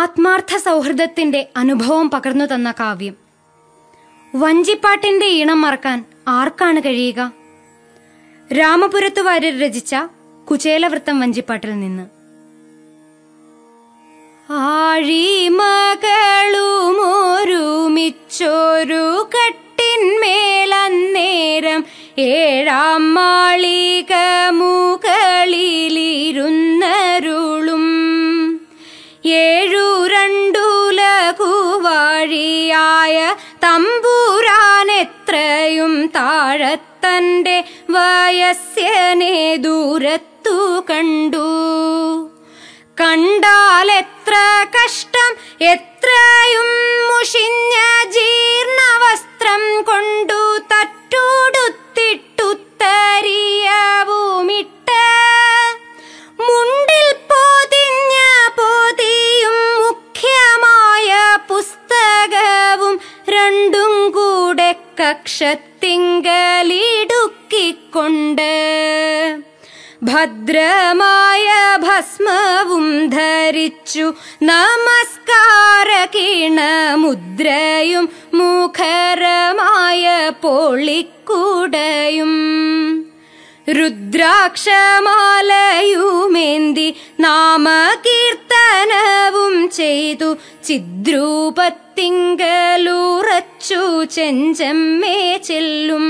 ആത്മാർത്ഥ സൗഹൃദത്തിന്റെ അനുഭവം പകർന്നു തന്ന കാവ്യം വഞ്ചിപ്പാട്ടിന്റെ ഈണം മറക്കാൻ ആർക്കാണ് കഴിയുക രാമപുരത്തു വാര്യർ രചിച്ച കുചേലവൃത്തം വഞ്ചിപ്പാട്ടിൽ നിന്ന് ആഴിമകളുമൊരുമിച്ചൊരു കട്ടിന്മേലന്നേരം ഏഴാം മാളിക മുകളിലിരുന്നരുളും ഏഴു രണ്ടുലകുവാഴിയായ തമ്പുരാനെത്രയും താഴത്തന്റെ വയസ്യനെ ദൂരത്തു കണ്ടു കണ്ടാലെത്ര കഷ്ടം എത്രയും മുഷിഞ്ഞ ജീർണവസ്ത്രം കൊണ്ടു തട്ടോടുത്തിട്ടുത്തരിയവുമിട്ട് മുണ്ടിൽ പൊതിഞ്ഞ പൊതിയും മുഖ്യമായ പുസ്തകവും രണ്ടും കൂടെ കക്ഷത്തിങ്കലിടുക്കിക്കൊണ്ട് ഭദ്രമായ ഭസ്മവും ധരിച്ചു നമസ്കാര മുദ്രയും മുഖരമായ പൊളിക്കുടയും രുദ്രാക്ഷമാലയുമേന്തി നാമകീർത്തനവും ചെയ്തു ചിദ്രൂപത്തിങ്കലുറച്ചു ചെഞ്ചമ്മേ ചെല്ലും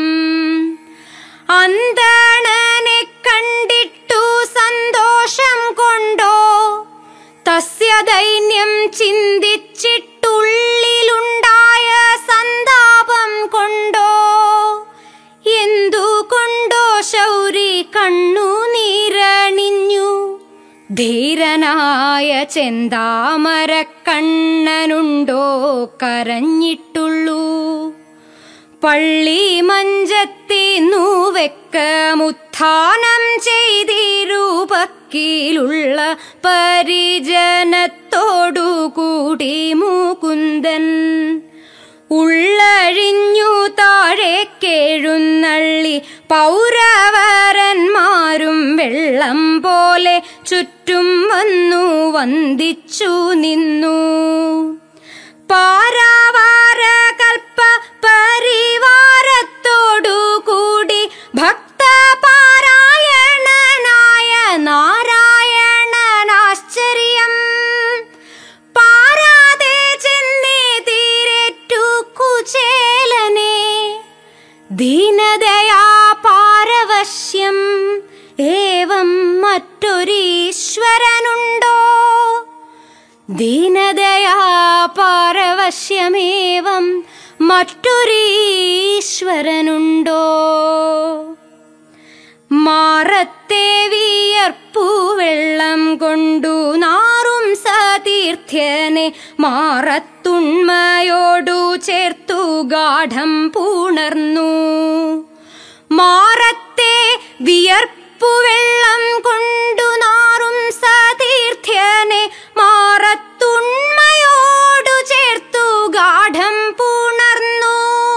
അന്തണനെ കണ്ടിട്ടു സന്തോഷം കൊണ്ടോ തസ്യ ദൈന്യം ചിന്തിച്ചിട്ടുള്ളിലുണ്ടായ സന്താപം കൊണ്ടോ എന്തുകൊണ്ടോ ശൗരി കണ്ണു നിരണിഞ്ഞു ധീരനായ ചെന്താമര കണ്ണനുണ്ടോ കരഞ്ഞിട്ടുള്ളൂ പള്ളി മഞ്ചത്തിന്നു വെക്കമുത്ഥാനം ചെയ്തിരൂപക്കിലുള്ള പരിജനത്തോടുകൂടി മുകുന്ദൻ ഉള്ളഴിഞ്ഞു താഴേക്കെഴുന്നള്ളി പൗരവരന്മാരും വെള്ളം പോലെ ചുറ്റും വന്നു വന്ദിച്ചു നിന്നു പാരാവാര കൽപ്പ പരിവാരത്തോടു കൂടി ഭക്തപാരായണനായ നാരായണനാശ്ചര്യം പാരാതെ ചെന്നേ തീരേറ്റു കുചേലനെ ദീനതയാ പാരവശ്യം ഏവം മറ്റൊരീശ്വരനുണ്ടോ ദീനതയാ പാരവശ്യമേവം മറ്റൊരീശ്വരനുണ്ടോ മാറത്തെ വിയർപ്പു വെള്ളം കൊണ്ടു നാറും സതീർത്ഥ്യനെ മാറത്തുണ്മയോടു ചേർത്തു ഗാഠം പുണർന്നു മാറത്തെ വിയർപ്പു വെള്ളം കൊണ്ടു നാറും സതീർത്ഥ്യനെ മാറത്തുണ്മയോടു ചേർത്തു ഗാഠം പുണർന്നു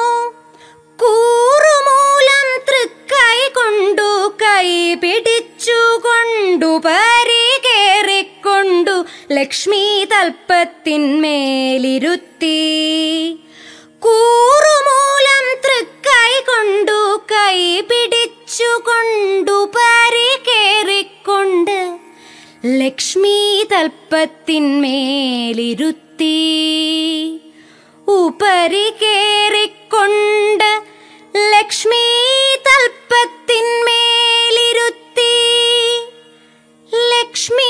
കൂറുമൂലം തൃക്കൈ കൊണ്ടു കൈ പിടിച്ചു കൊണ്ടു പരികേറിക്കൊണ്ടു ലക്ഷ്മി തൽപ്പത്തിന്മേലിരുത്തി കൂറുമൂലം തൃക്കൈ കൊണ്ടു കൈ പിടിച്ചു കൊണ്ടു പരികേറിക്കൊണ്ട് ലക്ഷ്മി തൽപ്പത്തിന്മേലിരുത്തി ഉപരി കേറിക്കൊണ്ട് ലക്ഷ്മി തൽപ്പത്തിന്മേലിരുത്തി ലക്ഷ്മി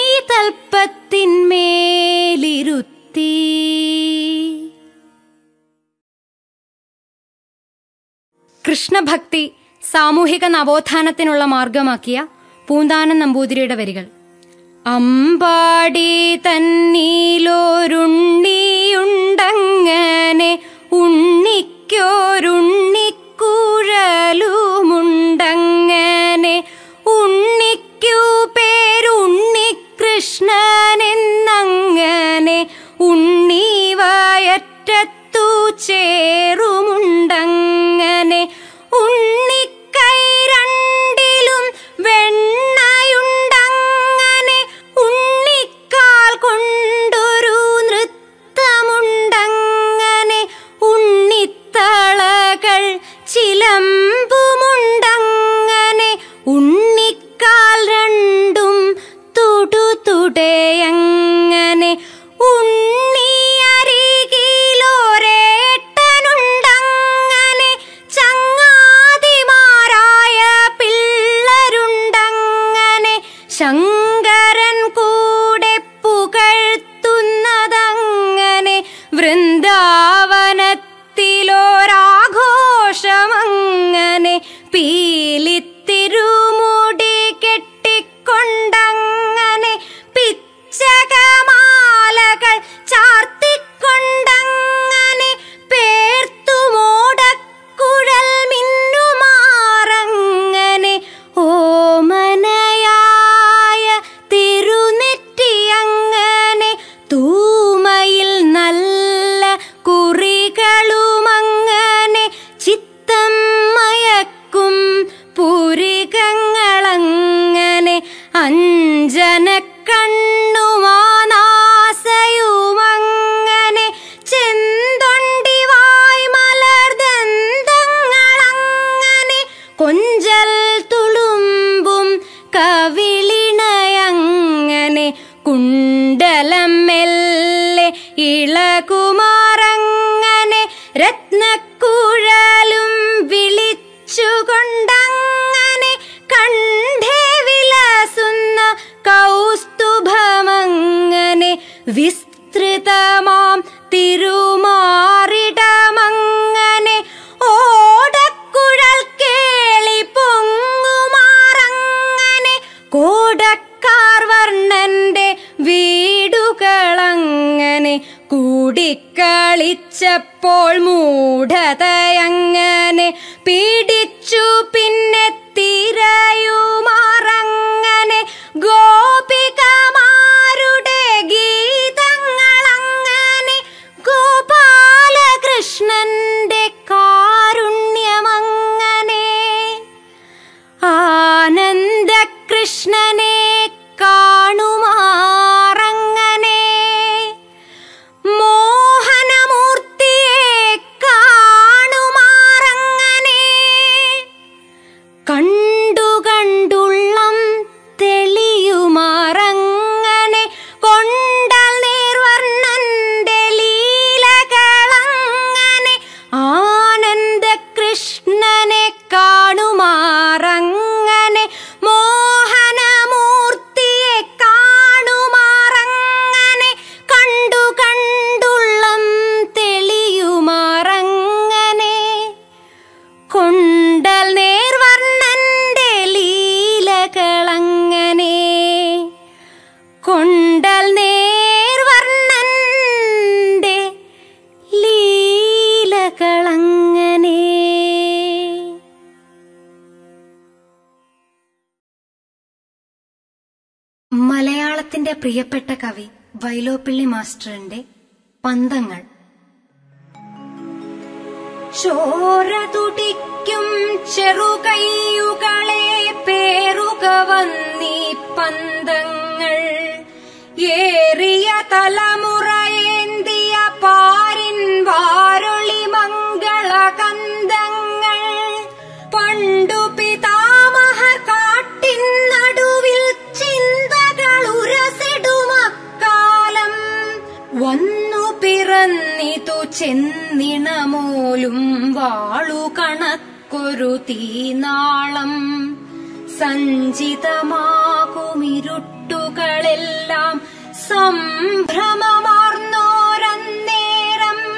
തൽപ്പത്തിന്മേലിരുത്തി കൃഷ്ണഭക്തി സാമൂഹിക നവോത്ഥാനത്തിനുള്ള മാർഗമാക്കിയ പൂന്താനം നമ്പൂതിരിയുടെ വരികൾ അമ്പാടി തന്നീലൊരുണ്ണിയുണ്ടങ്ങനെ ഉണ്ണിക്കൊരുണ്ണിക്കുഴലുമുണ്ടങ്ങനെ ഉണ്ണിക്കു പേരുണ്ണികൃഷ്ണനെന്നങ്ങനെ ഉണ്ണി വയറ്റത്തു ചേറുമുണ്ടങ്ങനെ ഉണ്ണിക്കൈ രണ്ടിലും വെണ്ണയുണ്ടങ്ങനെ ഉണ്ണിക്കാൽ കൊണ്ട് സ്വരം മെല്ലെ ഇളകുമാറങ്ങനെ രത്നക്കുഴലും വിളിച്ചുകൊണ്ടങ്ങനെ കണ്ഠേ വിലസുന്ന കൗസ്തുഭമങ്ങനെ വിസ്തൃതമാം തിരുമാറിടമങ്ങനെ ഓടക്കുഴൽ കേളി പൊങ്ങുമാറങ്ങനെ കോടക്കാർ വർണ്ണന്റെ വീടുകളങ്ങനെ കൂടിക്കളിച്ചപ്പോൾ മൂഢതയങ്ങനെ പീഡിച്ചു പിന്നെ തിരയുമാറങ്ങനെ ഗോപികമാരുടെ ഗീതങ്ങളങ്ങനെ ഗോപാലകൃഷ്ണന്റെ കാരുണ്യമങ്ങനെ ആനന്ദകൃഷ്ണനെ കാണുമാറങ്ങനെ മോഹനമൂർത്തിയെ കാണുമാറങ്ങനെ കണ്ടു കണ്ടുള്ളം തെളിയുമാറങ്ങനെ കൊണ്ടാൽ നീർവർണ്ണന്റെ ലീലകളങ്ങനെ ആനന്ദകൃഷ്ണനെ കാണുമാറങ്ങനെ മോഹനമൂർത്തിയെ കാണുമാറങ്ങനെ കണ്ടു കണ്ടുള്ളം തെളിയുമാറങ്ങനെ കൊണ്ടൽ നേർവർണ്ണന്റെ ലീലകളങ്ങനെ കൊണ്ടൽ നേർവർണ്ണന്റെ ലീലകളങ്ങനെ മലയാളത്തിന്റെ പ്രിയപ്പെട്ട കവി വൈലോപ്പിള്ളി മാസ്റ്ററിന്റെ പന്തങ്ങൾ ചോര തുടിക്കും ചെറുകൈയുകളെ പേറുക വന്നീ പന്തങ്ങൾ ഏറിയ തലമുറയേന്തിയ പാരിൻ വാരൊളി മംഗള കന്തങ്ങൾ പണ്ടു പിതാമഹർ കാട്ടിൻ നടുവിൽ ചിന്തകൾ ഉരസിടുമക്കാലം വന്നു പിറന്നിതു ചെന്നിണമോലും വാളു കണക്കൊരു തീനാളം സഞ്ചിതമാകുമിരുട്ടുകളെല്ലാം സംഭ്രമമാർന്നോരന്നേരം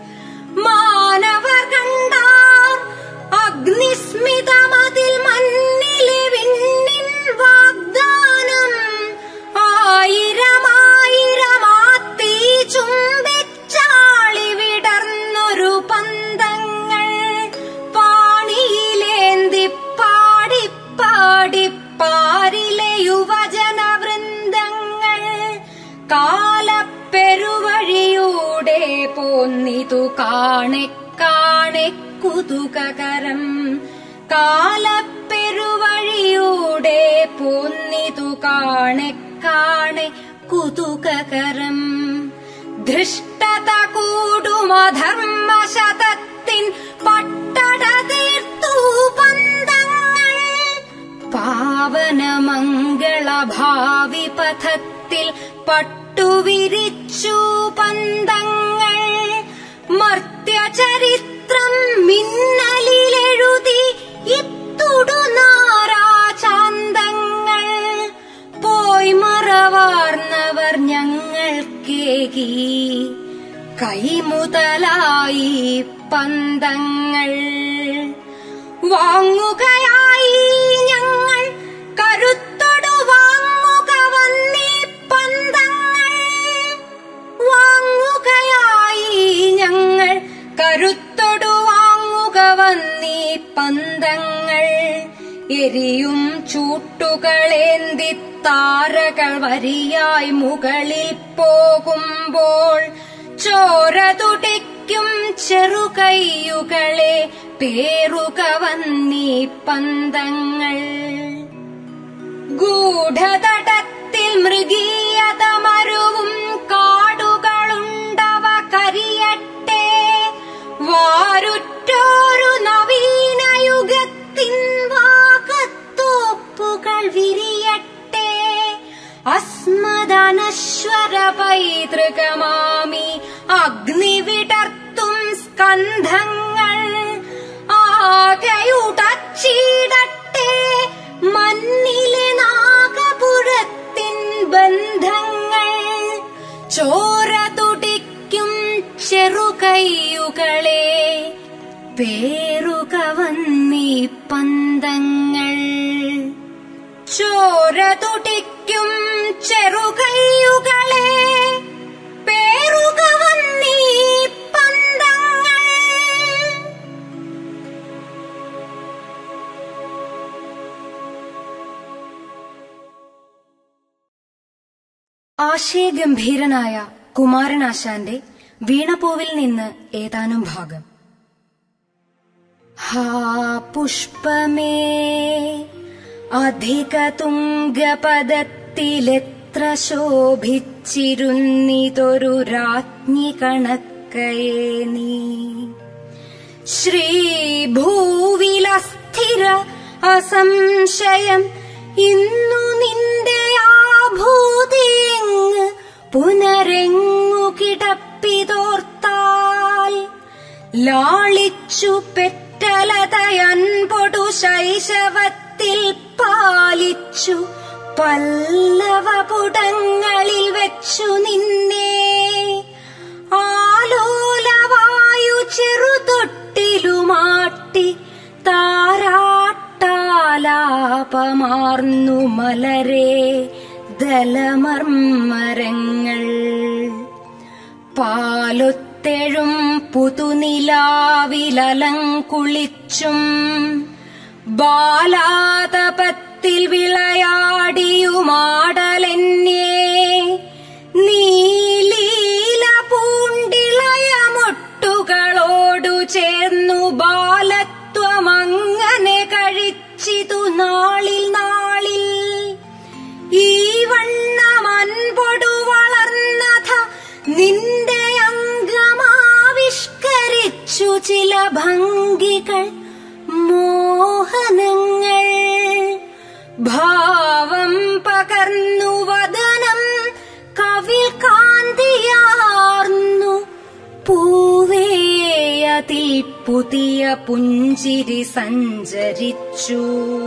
മാനവർ കണ്ടാർ അഗ്നിസ്മിതമതിൽ മണ്ണിലെ വിണ്ണിൻ വാഗ്ദാനം ആയിരമായിരമാത്തി ചുംബിച്ചാളി വിടർന്നൊരു പന്തങ്ങൾ പാണിയിലേന്തി പാടി പാടി പാരിലെ യുവജന വൃന്ദങ്ങൾ കാലപ്പെരുവഴിയൂടെ പോന്നിതു കാണെ കാണെ കുതുകകരം കാലപ്പെരുവഴിയൂടെ പോന്നിതു കാണെ കാണെ കുതുകകരം ധൃഷ്ടത കൂടുമധർമ്മശതത്തിൻ പട്ടട തീർത്തു പന്തങ്ങൾ പാവനമംഗളഭാവി പഥത്തിൽ പട്ടുവിരിച്ചു പന്തങ്ങൾ മർത്യചരിത്രം മിന്നലിലെഴുതി ഇത്തുടുനാരാചാന്തങ്ങൾ പോയി മറവാർന്നവർ ഞങ്ങൾക്കേകി കൈമുതലായി പന്തങ്ങൾ വാങ്ങുകയായി ഞങ്ങൾ കരുത്തൊടു വാങ്ങുക വന്നീ പന്തങ്ങൾ വാങ്ങുകയായി ഞങ്ങൾ കരുത്തൊടു വാങ്ങുക വന്നീ പന്തങ്ങൾ എരിയും ചൂട്ടുകളേന്തി താരകൾ വരിയായി മുകളിൽ പോകുമ്പോൾ ചോര തുടിക്കും ചെറുകൈയുകളെ പേറുക വന്നീ പന്തങ്ങൾ ഗൂഢതടത്തിൽ മൃഗീയത മരുവും കാടുകളുണ്ടവ കരിയട്ടെ വാരുറ്റോരു നവീന യുഗത്തിൻ വാകത്തോപ്പുകൾ വിരിയട്ടെ അസ്മദനശ്വര പൈ പൈതൃകമാമി അഗ്നി വിടർത്തും സ്കന്ധങ്ങൾ ആകെയുടച്ചിടട്ടെ മണ്ണിലെ നാഗപുരത്തിൻ ബന്ധങ്ങൾ ചോര തുടിക്കും ചെറുകൈയുകളെ പേറുക വന്നീ പന്തങ്ങൾ ചോര തുടിക്കും ചെറുകൈയുകളെ പേറുക വന്നീ പന്തങ്ങൾ ആശയഗംഭീരനായ കുമാരനാശാന്റെ വീണപൂവിൽ നിന്ന് ഏതാനും ഭാഗം ഹാ പുഷ്പമേ അധിക തുംഗപദത്തിലെത്ര ശോഭിച്ചിരുന്നിതൊരു രാജ്ഞി കണക്കയേ നീ ശ്രീഭൂവിലസ്ഥിര അസംശയം ഇന്നു നിന്റെ ആഭൂതിയെങ്ങ് പുനരെങ്ങു കിടപ്പിതോർത്താൽ ലാളിച്ചു പെറ്റലതയൻപൊടു ശൈശവത്തിൽ പാലിച്ചു പല്ലവപുടങ്ങളിൽ വെച്ചു നിന്നെ ആലോലവായു ചെറുതൊട്ടിലുമാട്ടി താരാട്ടാലാപമാർന്നു മലരെ ദലമർമരങ്ങൾ പാലൊത്തെഴും പുതുനിലാവിലലങ്കുളിച്ചും ബാലാതപത്തിൽ വിളയാടിയുമാടലെന്നെ നീലീല പൂണ്ടിളയമൊട്ടുകളോടു ചേർന്നു ബാലത്വമങ്ങനെ കഴിച്ചിതു നാളിൽ നാളിൽ ഈ വണ്ണമൻപൊടു വളർന്നഥ നിന്റെ അംഗമാവിഷ്കരിച്ചു ചില ഭംഗികൾ മോഹനങ്ങൾ ഭാവം പകർന്നു വദനം കവിൽ കാന്തിയാർന്നു പൂവേയതിൽ പുതിയ പുഞ്ചിരി സഞ്ചരിച്ചു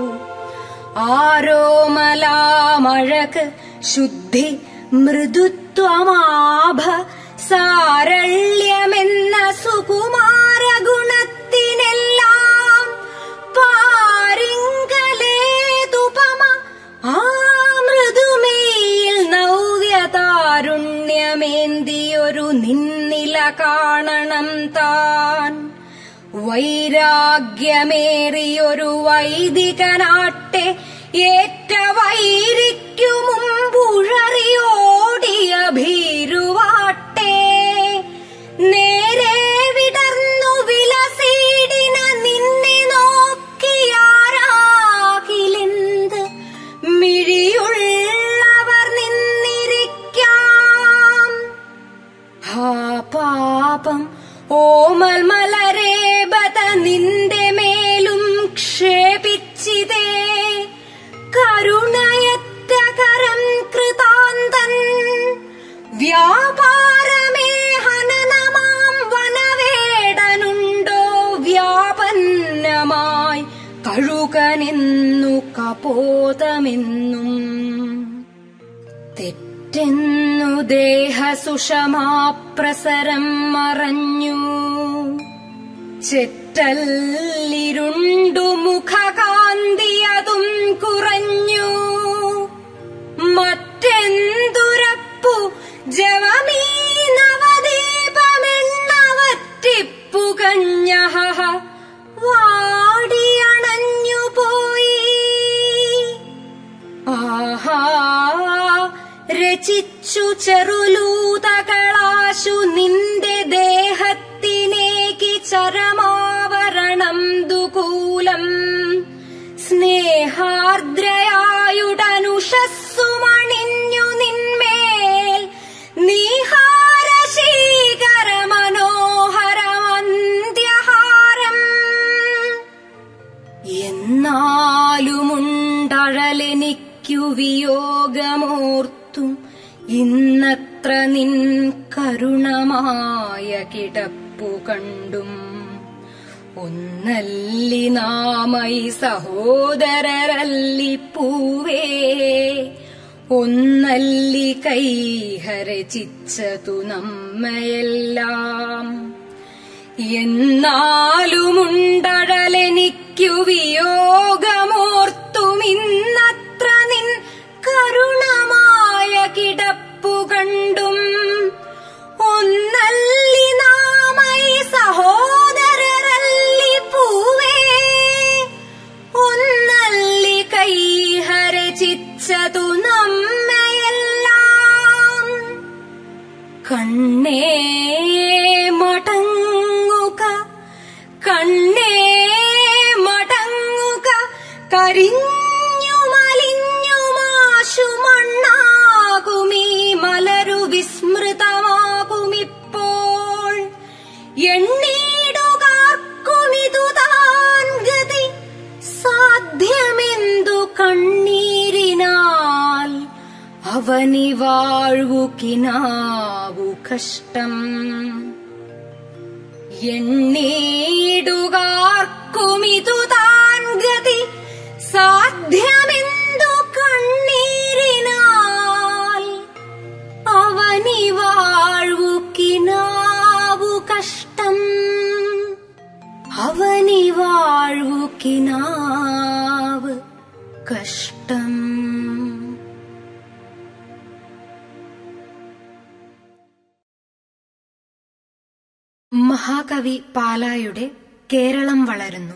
ആരോമലാമഴക് ശുദ്ധി മൃദുത്വമാഭ സാരള്യമെന്ന സുകുമാര ഗുണത്തിനെല്ലാം പാരിങ്കലേതുപമ ആ മൃദുമേയിൽ നവ്യതാരുണ്യമേന്തിയൊരു നിന്നില കാണണം താൻ വൈരാഗ്യമേറിയൊരു വൈദികനാട്ടെ ഏറ്റ വൈരിക്കു മുമ്പുഴറിയോടിയ ഭീരുവാട്ടെ നേരെ വിടർന്നു വിലസീടിന നിന്നെ നോക്കിയാരാകിലെന്ത് മിഴിയുള്ളവർ നിന്നിരിക്കാം ഹാ പാപം ഓമൽ മലരേബത നിന്റെ മേലും ക്ഷേപിച്ചിതേ കരുണയറ്റ കരം കൃതാന്തൻ വ്യാപാരമേ ഹനനമാം വനവേടനുണ്ടോ വ്യാപന്നമായി കഴുകനെന്നു കപോതമെന്നും തെറ്റെന്നു ദേഹസുഷമാപ്രസരം മറഞ്ഞു ചെറ്റല്ലിരുണ്ടു മുഖകാന്തിയതും കുറഞ്ഞു മറ്റെന്തുരപ്പു ജവമീ നവദീപമെണ്ണവറ്റിപ്പുകഞ്ഞ വാടിയണഞ്ഞു പോയി ആഹാ രചിച്ചു ചെറുലൂതകളാശു നിന്റെ ദേഹത്തിനേകി ചരമാവരണം ദുകൂലം സ്നേഹാർദ്രയായുടനുഷസ്സുമണിഞ്ഞു നിന്മേൽ നീഹാരശീകര മനോഹരമന്ത്യഹാരം എന്നാലുമുണ്ടഴലെനിക്കു വിയോഗമോർത്തും ഇന്നത്ര നിൻ കരുണമായ കിടപ്പു കണ്ടും ഒന്നല്ലി നാമൈ സഹോദരരല്ലി പൂവേ ഒന്നല്ലി കൈഹരചിച്ചതു നമ്മയെല്ലാം എന്നാലുമുണ്ടഴലെനിക്കു വിയോഗമോർത്തുമിന്നത്ര നിൻ കരുണമായ കിടപ്പു കണ്ടും ഒന്നല്ലി നാമൈ സഹോദരരല്ലി പൂവേ ഒന്നല്ലി കൈഹരചിച്ചതു നമ്മയെല്ലാം കണ്ണേ മടങ്ങുക കണ്ണേ മടങ്ങുക കരിഞ്ഞു മലിഞ്ഞു മാശു മണ്ണാകുമീ മലരു വിസ്മൃതമാകുമിപ്പോൾ എണ്ണീടുകാർക്കുമിതു താൻ ഗതി സാധ്യമെന്തു കണ്ണീരിനാൽ അവനി വാഴ്വു കിനാവു കഷ്ടം എണ്ണീടുകാർക്കുമിതു താൻ ഗതി സാധ്യമെന്തു കണ്ണീരിനാൽ അവനി വാഴ്വു കിനാവു കഷ്ടം അവനി വാഴ്വു കിനാവ് കഷ്ടം മഹാകവി പാലായുടെ കേരളം വളരുന്നു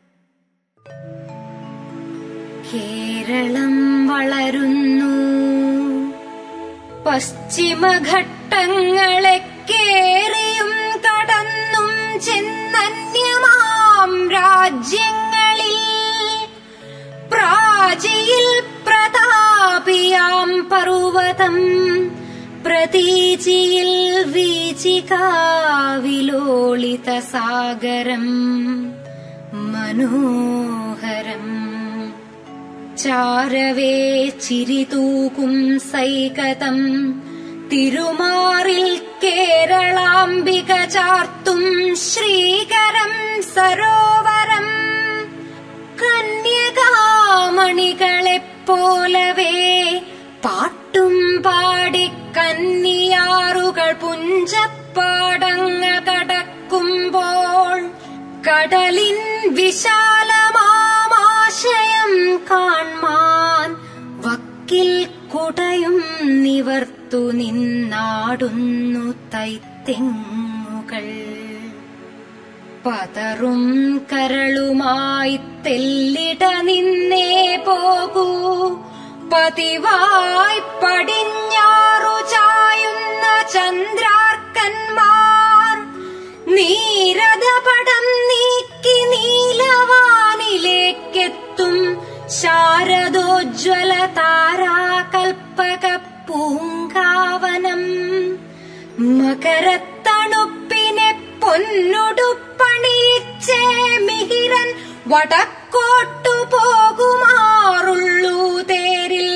കേരളം വളരുന്നു പശ്ചിമഘട്ടങ്ങളെ കേറിയും കടന്നും ചെന്നന്യമാം രാജ്യങ്ങളിൽ പ്രാചിയിൽ പ്രതാപിയാം പർവതം പ്രതീചിയിൽ വീചികാവിലോളിത സാഗരം മനോഹരം ചാരവേ ചിരിതൂകും സൈകതം തിരുമാറിൽ കേരളാംബിക ചാർത്തും ശ്രീകരം സരോവരം കന്യകാമണികളെപ്പോലവേ പാട്ടും പാടി കന്നിയാറുകൾ പുഞ്ചപ്പാടങ്ങൾ കടക്കുമ്പോൾ കടലിൻ വിശാലമാമാശയം കാൺമാൻ വക്കിൽ കുടയും നിവർത്തുനിന്നാടുന്നു തൈത്തെങ്ങുകൾ പതറും കരളുമായി തെല്ലിട നിന്നേ പോകൂ പതിവായി പടിഞ്ഞാറു ചായുന്ന ചന്ദ്രാർക്കന്മാർ നീരഥപടം നീക്കി നീലവാനിലേക്കെത്തും ശാരദോജ്വല താരാകൽപ്പക പൂങ്കാവനം മകരത്തണുപ്പിനെ പൊന്നുടുപ്പണിയിച്ചേ മിഹിരൻ വടക്കോട്ടു പോകുമാറുള്ളൂ തേരിൽ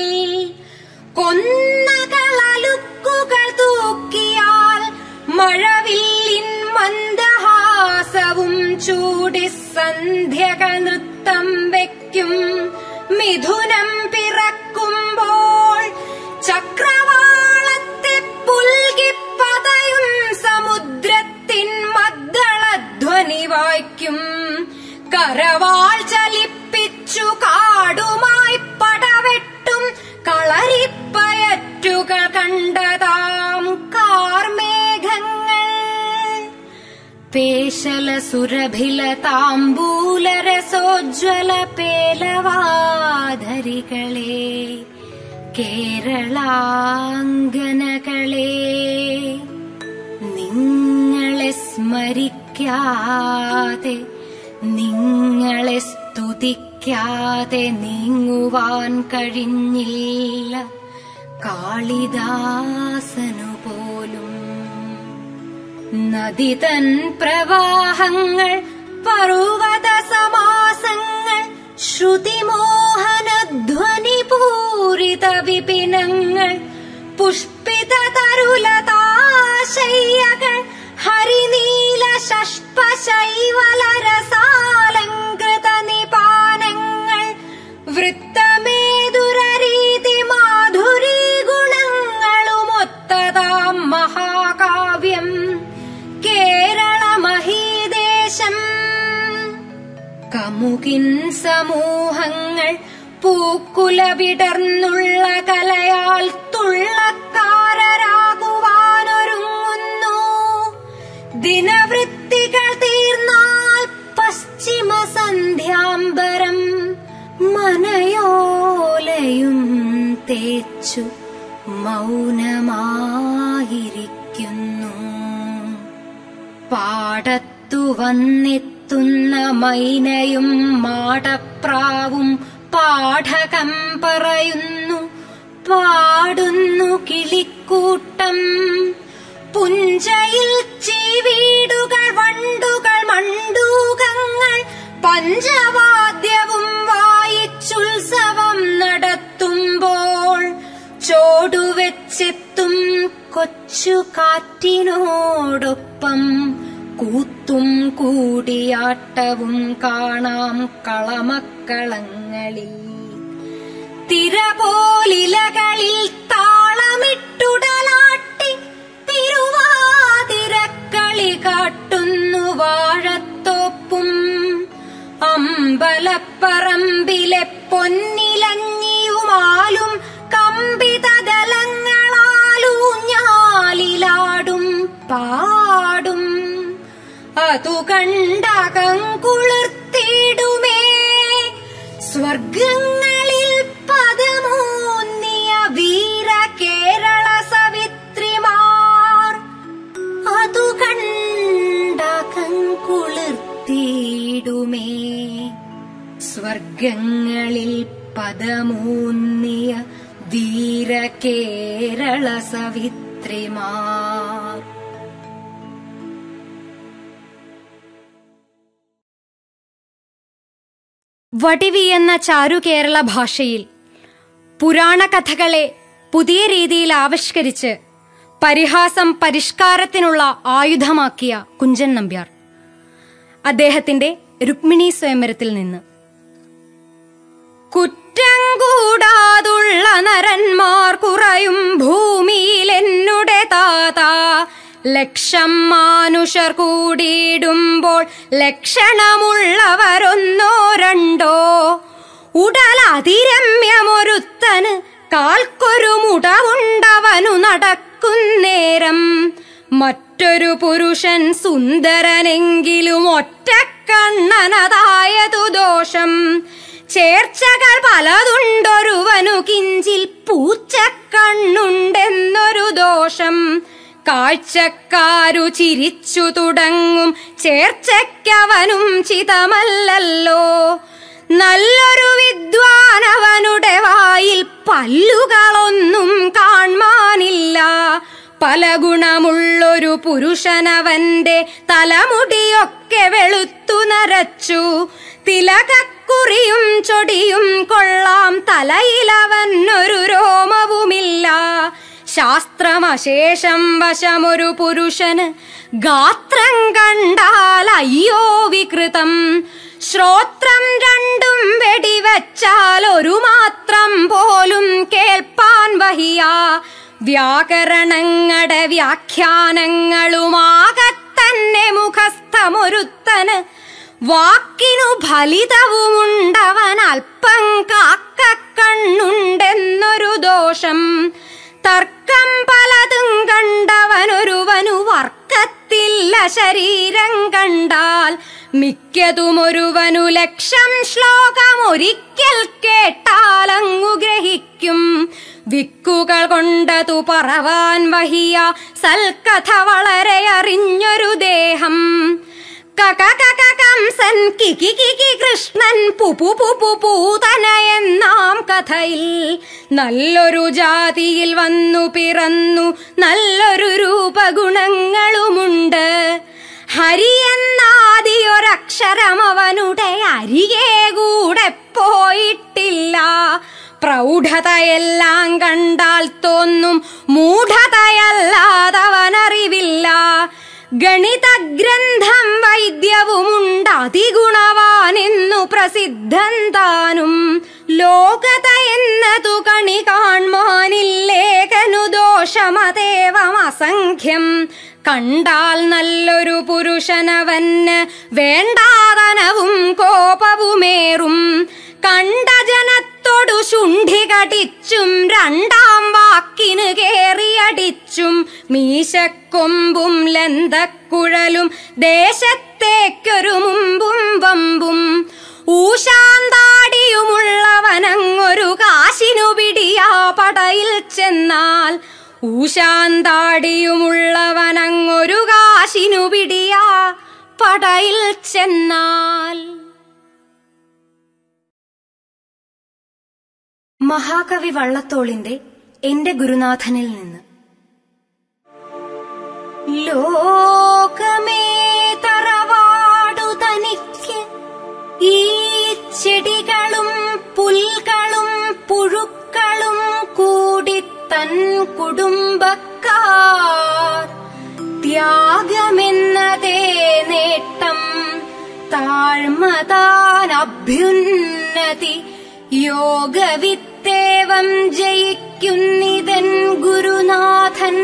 കൊന്നകളലുക്കുകൾ തൂക്കിയാൽ മഴവില്ലിൻ മന്ദഹാസവും ചൂടി സന്ധ്യകൾ നൃത്തം വയ്ക്കും മിഥുനം പിറക്കുമ്പോൾ ചക്രവാളത്തെ പുൽകിപ്പതയും സമുദ്രത്തിൻ മദ്ദളധ്വനി വായിക്കും കരവാൾ ചലിപ്പിച്ചു കാടുമായി പടവെട്ടും കളരിപ്പയറ്റുകൾ കണ്ടതാം കാർമേഘങ്ങൾ പേശല സുരഭില താമ്പൂലരസോജ്വല പേലവാധരികളെ കേരളാംഗനകളെ നിങ്ങളെ സ്മരിക്കാതെ നിങ്ങളെ സ്തുതിക്കാതെ നീങ്ങുവാൻ കഴിഞ്ഞില്ല കാളിദാസനു പോലും നദിതൻ പ്രവാഹങ്ങൾ പർവ്വത സമാസങ്ങൾ ശ്രുതിമോഹനധ്വനി പൂരിത വിപിനങ്ങൾ പുഷ്പിത തരുലതാ കമുകിൻ സമൂഹങ്ങൾ പൂക്കുല വിടർന്നുള്ള കലയാൽ തുള്ളക്കാരരാകുവാനൊരുങ്ങുന്നു ദിനവൃത്തികൾ തീർന്നാൽ പശ്ചിമ സന്ധ്യാംബരം മനയോലയും തേച്ചു മൗനമായിരിക്കുന്നു പാടത്തു വന്നെത്തുന്ന മൈനയും മാടപ്രാവും പാഠകം പറയുന്നു പാടുന്നു കിളിക്കൂട്ടം പുഞ്ചയിൽ ചീവീടുകൾ വണ്ടുകൾ മണ്ടൂകങ്ങൾ പഞ്ചവാദ്യവും വായിച്ചുത്സവം നടത്തുമ്പോൾ ചോടുവെച്ചെത്തും കൊച്ചു കാറ്റിനോടൊപ്പം കൂത്തും കൂടിയാട്ടവും കാണാം കളമക്കളങ്ങളിൽ തിരപോലിലകളിൽ താളമിട്ടുടലാട്ടി തിരുവാതിരക്കളി കാട്ടുന്നു വാഴത്തോപ്പും അമ്പലപ്പറമ്പിലെ പൊന്നിലഞ്ഞിയുമാലും കമ്പിതദലങ്ങളാലൂഞ്ഞാലിലാടും പാടും അതു കണ്ടകം കുളിർത്തിടുമേ സ്വർഗങ്ങളിൽ പദമൂന്നിയ വീര കേരള സവിത്രിമാർ അതു കണ്ടകം കുളിർത്തിടുമേ സ്വർഗങ്ങളിൽ പദമൂന്നിയ ധീര കേരള സവിത്രിമാർ വടിവി എന്ന ചാരു കേരള ഭാഷയിൽ പുരാണ കഥകളെ പുതിയ രീതിയിൽ ആവിഷ്കരിച്ച് പരിഹാസം പരിഷ്കാരത്തിനുള്ള ആയുധമാക്കിയ കുഞ്ചൻ നമ്പ്യാർ അദ്ദേഹത്തിന്റെ രുക്മിണി സ്വയംവരത്തിൽ നിന്ന് കുറ്റം കൂടാതുള്ള നരന്മാർ കുറയും ഭൂമിയിൽ എന്നുടെ താത ലക്ഷം മാനുഷർ കൂടിയിടുമ്പോൾ ലക്ഷണമുള്ളവരൊന്നോ രണ്ടോ ഉടലതിരമ്യമൊരുത്തന് കാൽക്കൊരു മുടവുണ്ടവനു നടക്കുന്നേരം മറ്റൊരു പുരുഷൻ സുന്ദരനെങ്കിലും ഒറ്റക്കണ്ണനതായതു ദോഷം ചേർച്ചകൾ പലതുണ്ടൊരുവനു കിഞ്ചിൽ പൂച്ചക്കണ്ണുണ്ടെന്നൊരു ദോഷം കാഴ്ചക്കാരു ചിരിച്ചു തുടങ്ങും ചേർച്ചയ്ക്കവനും ചിതമല്ലല്ലോ നല്ലൊരു വിദ്വാനവനുടെ വായിൽ പല്ലുകളൊന്നും കാൺമാനില്ല പല ഗുണമുള്ളൊരു പുരുഷനവന്റെ തലമുടിയൊക്കെ വെളുത്തു നരച്ചു തിലകക്കുറിയും ചൊടിയും കൊള്ളാം തലയിലവനൊരു രോമവുമില്ല ശാസ്ത്രമശേഷം വശമൊരു പുരുഷന് ഗാത്രം കണ്ടാൽ അയ്യോ വികൃതം ശ്രോത്രം രണ്ടും വെടിവച്ചാൽ ഒരു മാത്രം പോലും കേൾപ്പാൻ വഹിയ വ്യാകരണങ്ങളുടെ വ്യാഖ്യാനങ്ങളുമാകത്തന്നെ മുഖസ്ഥമൊരുത്തന് വാക്കിനു ഫലിതവുമുണ്ടവൻ അല്പം കാക്കക്കണ്ണുണ്ടെന്നൊരു ദോഷം തർക്കം പലതും കണ്ടവനൊരുവനു വർക്കത്തില്ല ശരീരം കണ്ടാൽ മിക്കതുമൊരുവനു ലക്ഷം ശ്ലോകം ഒരിക്കൽ കേട്ടാലങ്ങു ഗ്രഹിക്കും വിക്കുകൾ കൊണ്ടതു പറവാൻ വഹിയ സൽക്കഥ വളരെ അറിഞ്ഞൊരു ദേഹം കകകകകംസൻ കികി കികി കൃഷ്ണൻ പുപു പുപു പൂതന എന്നാം കഥയിൽ നല്ലൊരു ജാതിയിൽ വന്നു പിറന്നു നല്ലൊരു രൂപഗുണങ്ങളുമുണ്ട് ഹരി എന്നാദിയൊരക്ഷരം അവനുടെ അരികെ കൂടെ പോയിട്ടില്ല പ്രൗഢതയെല്ലാം കണ്ടാൽ തോന്നും മൂഢതയല്ലാതവനറിവില്ല ഗണിതഗ്രന്ഥം വൈദ്യവുമുണ്ട് അതിഗുണവാനെന്നു പ്രസിദ്ധം താനും ലോകത എന്നതു കണി കാൺമാനില്ലേഖനു ദോഷമതേവം അസംഖ്യം കണ്ടാൽ നല്ലൊരു പുരുഷനവന് വേണ്ടാതനവും കോപവുമേറും കണ്ട ജനത്തോടു ശുണ്ഠി കടിച്ചും രണ്ടാം വാക്കിന് കേറിയടിച്ചും മീശക്കൊമ്പും ലന്തക്കുഴലും ദേശത്തേക്കൊരു മുമ്പും വമ്പും ഊശാന്താടിയുമുള്ളവനങ്ങൊരു കാശിനു പിടിയാ പടയിൽ ചെന്നാൽ ഊശാന്താടിയുമുള്ളവനങ്ങൊരു കാശിനു പിടിയാ പടയിൽ ചെന്നാൽ മഹാകവി വള്ളത്തോളിന്റെ എന്റെ ഗുരുനാഥനിൽ നിന്ന് ലോകമേ തറവാടു തനിക്ക് ഈ ചെടികളും പുൽകളും പുഴുക്കളും കൂടി തൻ കുടുംബക്കാർ ത്യാഗമെന്നതേ നേട്ടം താഴ്മതാൻ അഭ്യുന്നതി യോഗവിത്തേവം ജയിക്കുന്നിതൻ ഗുരുനാഥൻ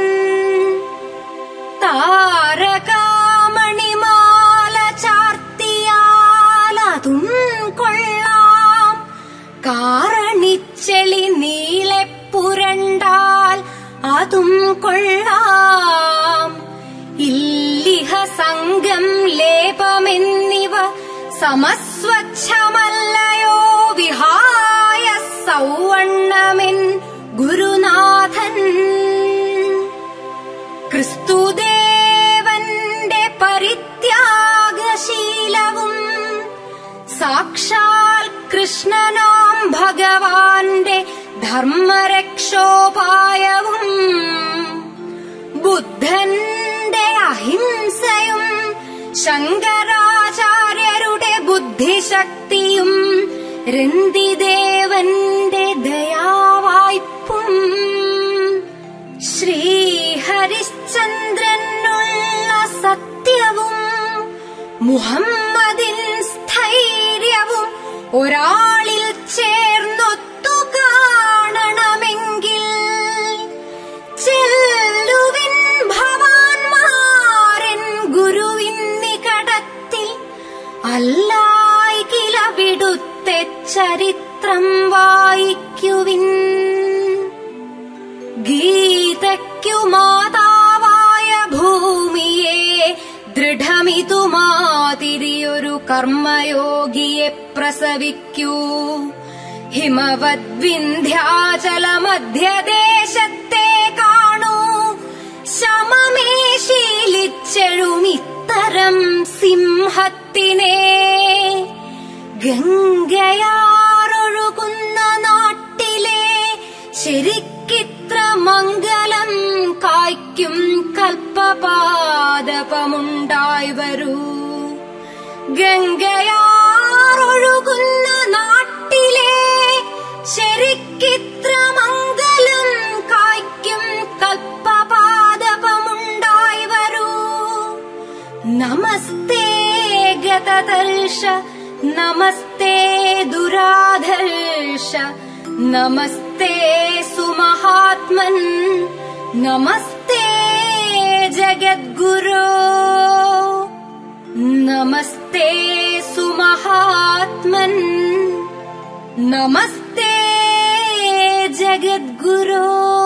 താരകാമണിമാല ചാർത്തിയാലതും കൊള്ളാം കാറണിച്ചെളി നീളെ പുരണ്ടാൽ അതും കൊള്ളാം ഇല്ലിഹ സംഘം ലേപമെന്നിവ സമസ്വച്ഛമല്ലയോ വിഹായ സൗവണ്ണമെൻ ഗുരുനാഥൻ ക്രിസ്തുദേവന്റെ പരിത്യാഗശീലവും സാക്ഷാൽ കൃഷ്ണനാം ഭഗവാന്റെ ധർമ്മരക്ഷോപായവും ബുദ്ധന്റെ അഹിംസയും ശങ്കരാചാര്യരുടെ ബുദ്ധിശക്തിയും രന്തിദേവന്റെ ദയാവായ്പും ശ്രീഹരിശ്ചന്ദ്രനുള്ള സത്യവും മുഹമ്മദിൻ സ്ഥൈര്യവും ഒരാളിൽ ചേർന്നൊത്തു കാണണമെങ്കിൽ ചെല്ലുവിൻ ഭവാൻമാരൻ ഗുരുവിൻ നികടത്തിൽ അല്ലായികില വിടുത്തെ ചരിത്രം വായിക്കുവിൻ ഗീതയ്ക്കു മാതാവായ ഭൂമിയെ ദൃഢമിതു മാതിരിയൊരു കർമ്മയോഗിയെ പ്രസവിക്കൂ ഹിമവത് വിന്ധ്യാചല മധ്യദേശത്തെ കാണൂ ശമമേ ശീലിച്ചെഴുമിത്തരം സിംഹത്തിനെ ഗംഗയാറൊഴുകുന്ന നാട്ടിലെ ശരിക്കിത്ര മംഗലം കായ്ക്കും കൽപ്പപാദപമുണ്ടായി വരൂ ഗംഗയാറൊഴുകുന്ന നാട്ടിലെ ശരിക്കിത്ര മംഗലം കായ്ക്കും കൽപ്പപാദപമുണ്ടായി വരൂ നമസ്തേ ഗതദർശ നമസ്തേ ദുരാധർഷ നമസ്തേ സുമഹാത്മൻ നമസ്തേ ജഗദ്ഗുരോ നമസ്തേ സുമഹാത്മൻ നമസ്തേ ജഗദ്ഗുരോ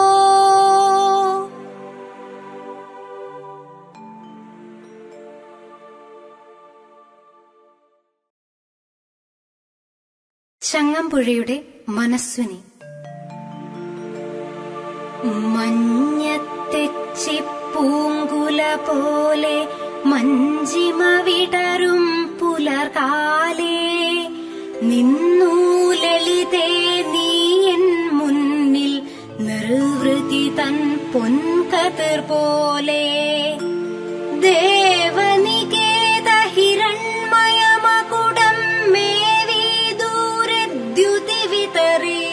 ചങ്ങമ്പുഴയുടെ മനസ്വിനി മഞ്ഞത്തെച്ചിപ്പൂങ്കുല പോലെ മഞ്ചിമ വിടരും പുലർകാലേ നിന്നു ലളിതേ നീ എൻ മുന്നിൽ നിർവൃതി തൻ പൊൻകതിർ പോലെ ദേവനികേത ഹിരൺമയമകുടം മേവി ദൂരദ്യുതി വിതറി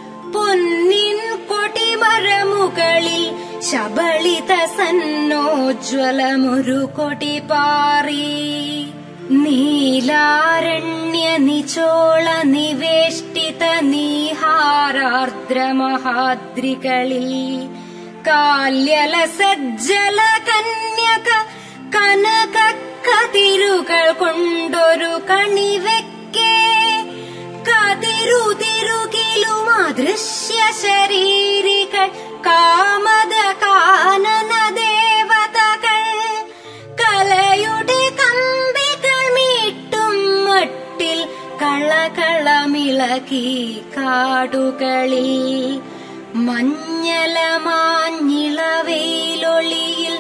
പൊന്നിൻ കൊടിമരമുകളിൽ ശബളിത സന്നോജ പ്രണയോജ്വലമൊരു കൊടി പാറി നീലാരണ്യ നിചോള നിവേഷ്ടിത നീഹാരാർദ്രമഹാദ്രികളിൽ കാല്യല സജ്ജല കന്യക കനക കതിരുകൾ കൊണ്ടൊരു കണിവെക്കേ കതിരുതിരുകിലും അദൃശ്യ ശരീരികൾ കാമത കാനന ദേവതകൾ കലയുടെ കമ്പികൾ മീട്ടും മട്ടിൽ കളകളമിളകി കാടുകളിൽ മഞ്ഞലമാഞ്ഞിളവയിലൊളിയിൽ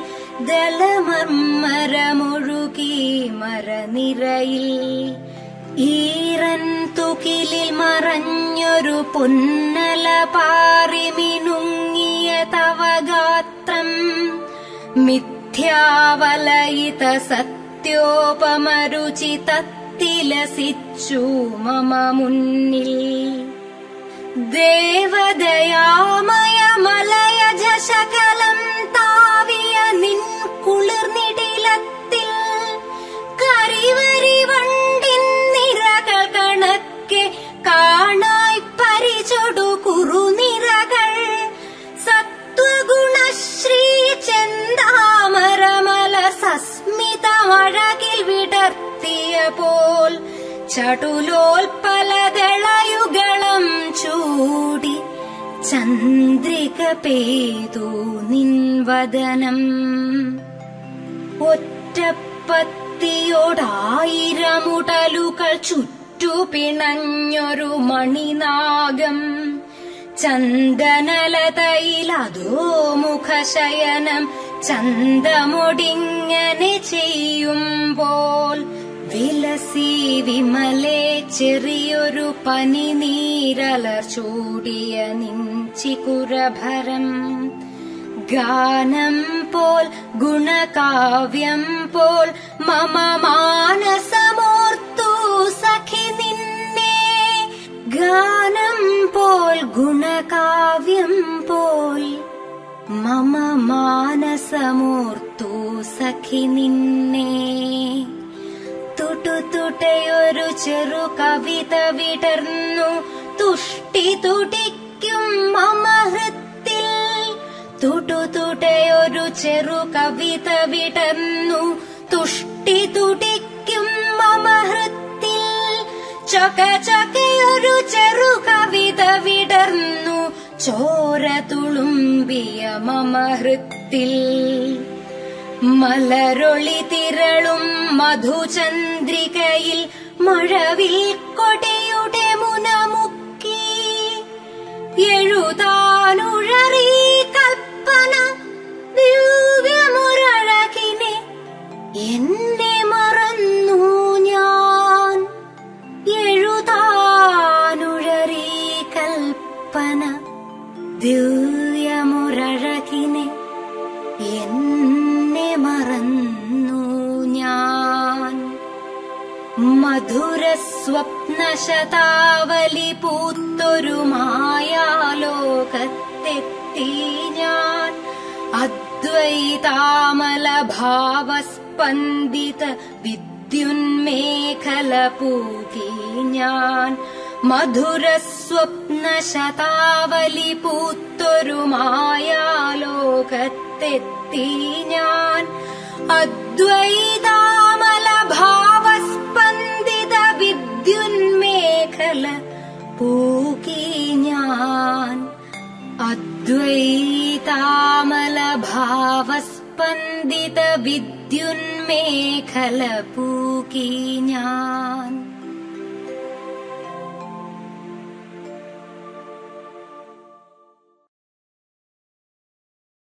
ദളമർമരമൊഴുകി മരനിരയിൽ ഈറൻ തുകിലിൽ മറഞ്ഞൊരു പൊന്നല പാറി മിനുങ്ങിയ തവഗാത്രം മിഥ്യാവലയിത സത്യോപമരുചി തത്തിലസിച്ചു മമ മുന്നിൽ ദേവദയാമയ മലയജ ശകലം താവിയ നിൻ കുളിർനിടിലത്തിൽ കരിവരി വണ്ടിൻ നിരകൾ കണക്കെ കാണായി പരിചൊടു കുറുനിരകൾ സത്വഗുണശ്രീ ചെന്താമരമല സസ്മിതമഴകിൽ വിടർത്തിയ പോൽ ചടുലോൽപലദളയുഗളം ചൂടി ചന്ദ്രിക പെയ്തു നിൻവദനം ഒറ്റപ്പത്തിയോടായിരമുടലുകൾ ചുറ്റുപിണഞ്ഞൊരു മണിനാഗം ചന്ദനലതയിലതോ മുഖശയനം ചന്തമൊടിങ്ങനെ ചെയ്യുമ്പോൾ വിലസി വിമലേ ചെറിയൊരു പനി നീരലർ ചൂടിയ നിഞ്ചികുരഭരം ഗാനം പോൽ ഗുണകാവ്യം പോൽ മമ മാനസമോർത്തു സഖി നിന്നെ ഗാനം പോൽ ഗുണകാവ്യം പോൽ മമ മാനസമോർത്തു സഖി നിന്നെ തുട്ടുതുട്ടയൊരു ചെറു കവിത വിടർന്നു തുഷ്ടി തുടിക്കും മമ ഹൃത്തിൽ തുട്ടുതുട്ടയൊരു ചെറു കവിത വിടർന്നു തുഷ്ടി തുടിക്കും മമ ഹൃത്തിൽ ചൊക ചൊകയൊരു ചെറു കവിത വിടർന്നു ചോര തുളുമ്പിയ മമ ഹൃത്തിൽ മലരൊളി തിരളും മധുചന്ദ്രികയിൽ മഴവിൽ കൊടിയുടെ മുനമുക്കി എഴുതാനുഴറി കൽപ്പന ദിവ്യമുരഴകിനെ എന്നെ മറന്നു ഞാൻ എഴുതാനുഴറി കൽപ്പന ദിവ്യമുരഴകിനെ എന്നെ മറന്നു ഞാൻ മധുര സ്വപ്നശതാവലി പൂത്തൊരു മായാലോകത്തെത്തി ഞാൻ അദ്വൈതാമല ഭാവസ്പന്ദിത വിദ്യുന്മേഖല പൂകി ഞാൻ മധുര സ്വപ്നശതാവലി പൂത്തൊരു മായാലോകത്തെത്തി ഞാൻ അദ്വൈതാമല ഭാവസ്പന്ദിത വിദ്യുന്മേഖല പൂകി ഞാൻ അദ്വൈതാമല ഭാവസ്പന്ദിത വിദ്യുന്മേഖല പൂകി ഞാൻ